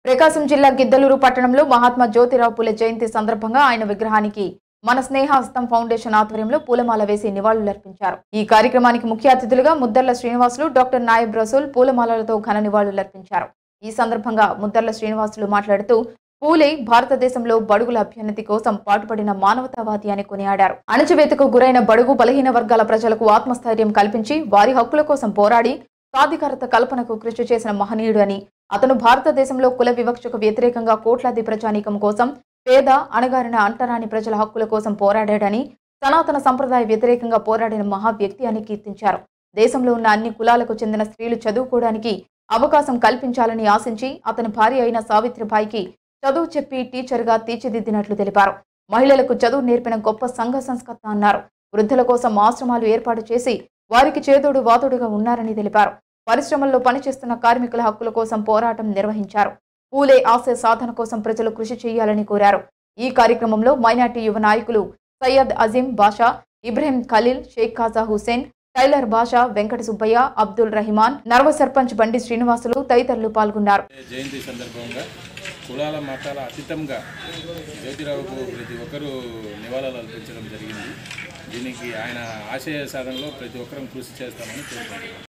ప్రకాశం జిల్లా గిద్దలూరు పట్టణంలో మహాత్మా జ్యోతిరావు పూలే జయంతి సందర్భంగా ఆయన విగ్రహానికి మన స్నేహాస్తం ఫౌండేషన్ ఆధ్వర్యంలో పూలమాల వేసి నివాళులర్పించారు ఈ కార్యక్రమానికి ముఖ్య అతిథులుగా ముద్దర్ల శ్రీనివాసులు డాక్టర్ నాయబ్ రసూల్ పూలమాలలతో ఘన నివాళులర్పించారు ఈ సందర్భంగా ముద్దర్ల శ్రీనివాసులు మాట్లాడుతూ పూలే భారతదేశంలో బడుగుల అభ్యున్నతి కోసం పాటుపడిన మానవతావాది అని కొనియాడారు అణచివేతకు గురైన బడుగు బలహీన వర్గాల ప్రజలకు ఆత్మస్థైర్యం కల్పించి వారి హక్కుల కోసం పోరాడి సాధికారత కల్పనకు కృషి చేసిన మహనీయుడు అని అతను భారతదేశంలో కుల వివక్షకు వ్యతిరేకంగా కోట్లాది ప్రజానీకం కోసం పేద అణగారిన అంటరాని ప్రజల హక్కుల కోసం పోరాడాడని సనాతన సంప్రదాయ వ్యతిరేకంగా పోరాడిన మహా వ్యక్తి అని కీర్తించారు దేశంలో ఉన్న అన్ని కులాలకు చెందిన స్త్రీలు చదువుకోవడానికి అవకాశం కల్పించాలని ఆశించి అతని భార్య అయిన సావిత్రిబాయికి చదువు చెప్పి టీచర్గా తీర్చిదిద్దినట్లు తెలిపారు మహిళలకు చదువు నేర్పిన గొప్ప సంఘ సంస్కర్త అన్నారు వృద్ధుల కోసం ఆశ్రమాలు ఏర్పాటు చేసి వారికి చేదోడు వాదోడుగా ఉన్నారని తెలిపారు పరిశ్రమల్లో పనిచేస్తున్న కార్మికుల హక్కుల కోసం పోరాటం నిర్వహించారు పూలే ఆశయ సాధన కోసం ప్రజలు కృషి చేయాలని కోరారు ఈ కార్యక్రమంలో మైనార్టీ యువ నాయకులు సయ్యద్ అజీం బాషా ఇబ్రహీం ఖలీల్ షేక్ ఖాజా హుసేన్ టైలర్ బాషా వెంకట సుబ్బయ్య అబ్దుల్ రహిమాన్ నర్వ సర్పంచ్ బండి శ్రీనివాసులు తదితరులు పాల్గొన్నారు జయంతి సందర్భంగా కులాల మతాల అతీతంగా జ్యోతిరావుకు ప్రతి ఒక్కరూ నివాళులు అర్పించడం జరిగింది దీనికి ఆయన ఆశయ సాధనలో ప్రతి ఒక్కరం కృషి చేస్తామని కోరుకుంటున్నాను